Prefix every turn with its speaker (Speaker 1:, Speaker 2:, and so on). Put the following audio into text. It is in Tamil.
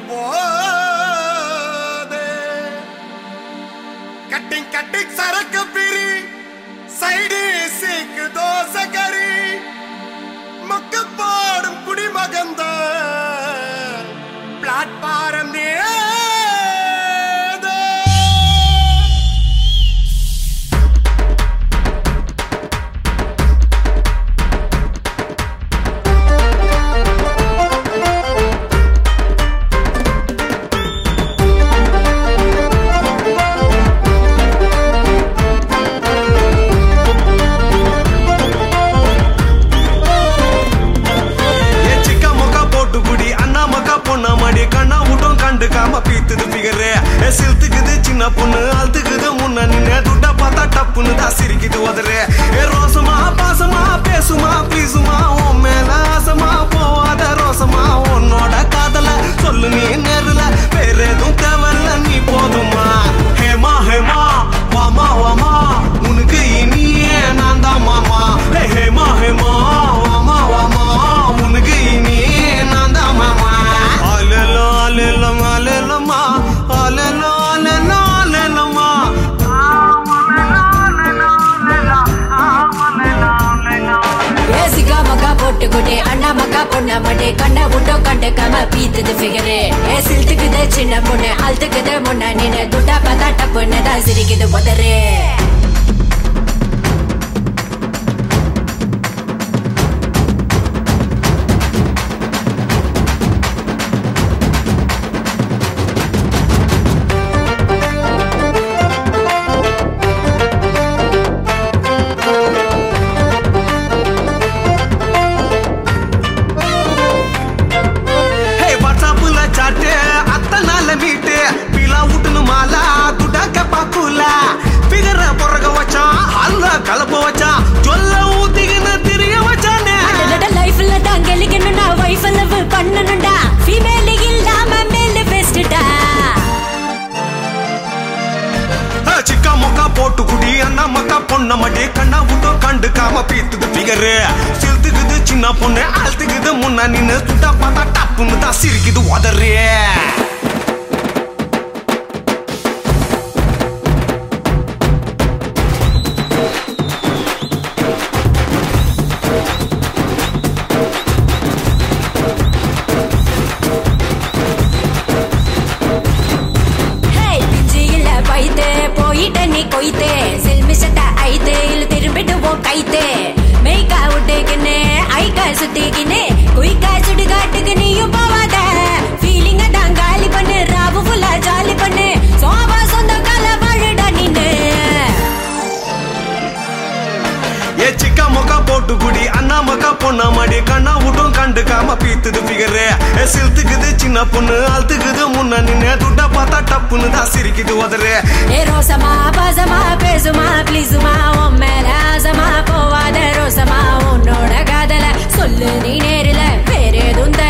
Speaker 1: போதே கட்டிங் கட்டிங் சரக்கு பிரி சைடு சீக்கு தோசை கறி மக்க பாடும் குடிமகந்த பிளாட்பாரம்
Speaker 2: ஏ சிக்கா மொக்கா போட்டு குடி அண்ணா மக்கா பொண்ணா மாடி கண்ணா விட்டும் கண்டுக்காம பீத்துது பிகரு ஏ சில்த்துக்குது சின்ன பொண்ணு அழுத்துக்குது முன்ன நின்னு துட்டா பார்த்தா டப்புன்னு தான் சிரிக்குது உதறு ஏ ரோசமா பாசமா பேசுமா ப்ளீஸுமா உன் மேல ஆசமா போவாத ரோசமா உன்னோட காதல சொல்லு நீ நேருல வேற எதுவும் தேவையில்ல நீ போதுமா ஹேமா ஹேமா வாமா வாமா உனக்கு இனியே நான் தான் மாமா ஹே ஹேமா ஹேமா வாமா வாமா உனக்கு இனியே நான் தான் மாமா அலெலோ அலெலோ அலெலோமா அலெலோ அலெலோ அலெலோமா
Speaker 3: ஏசிக்கா மக்கா போட்டுக்கிட்டே அண்ணா மக்கா பொண்ண மாட்டே கண்ணை விட்டோம் கண்டுக்காம பீத்துது ஃபிகரு ஏ சில்த்துக்குது சின்ன பொண்ணு அழுத்துக்குது முன்ன நின்னு துட்டா பார்த்தா டப்புன்னு தான் சிரிக்குது உதறு
Speaker 2: ஹே வாட்ஸ்அப்ல சாட்டு அத்த நாள மீட்டு பீலா விட்டுனு மாலா துட்டாக்க பாக்குல பிகர பொறக வச்சான் அல்ல கலப்ப வச்சான் சொல்ல ஊத்திக்கின்னு திரிய வச்சானே
Speaker 3: லைஃப்ல தான் கெலிக்கணும்னா வைஃப் லவ் பண்ணணும்டா ஃபீமேல் இல்லாம மேல் பெஸ்ட்டா
Speaker 2: ஹே, சிக்கா மொக்கா போட்டு குடி அண்ணா மக்கா பொண்ண மாட்டி கண்ணா விட்டோம் கண்டுக்காம பீத்துது பிகரு சில்த்துக்குது சின்ன பொண்ணு அழுத்துக்குது முன்ன நின்னு துட்டா பார்த்தா டப்புன்னு தான் சிரிக்குது உதறே
Speaker 3: ஹே பிஞ்சு இல்ல பைத்து போயிட்ட நீ கொய்த்து சில்மிஷத்த ஐத்து இல்ல திரும்பிடுவோம் கைத்து மெய்க்கா விட்டுக்கின்னு ஐக்கா சுத்திக்கின்னு குயிக்கா சுடுகாட்டுக்கு நீயும் போவாத ஃபீலிங்க தான் காலி பண்ணு ராவு ஃபுல்லா ஜாலி பண்ணு சோபா சொந்த கால வாழுடா நின்னு
Speaker 2: ஏ சிக்கா மொக்கா போட்டு குடி அண்ணா மக்கா பொண்ணா மாடி கண்ணா விட்டும் கண்டுக்காம பீத்துது பிகரு ஏ சில்த்துக்குது சின்ன பொண்ணு அழுத்துக்குது முன்ன நின்னு துட்டா பார்த்தா டப்புன்னு தான் சிரிக்குது உதறு
Speaker 3: ஏ ரோசமா பாசமா பேசுமா ப்ளீஸுமா உன் மேல ஆசமா போவாத ரோசமா உன்னோட காதல சொல்லு நீ நேரில வேற எதுவும்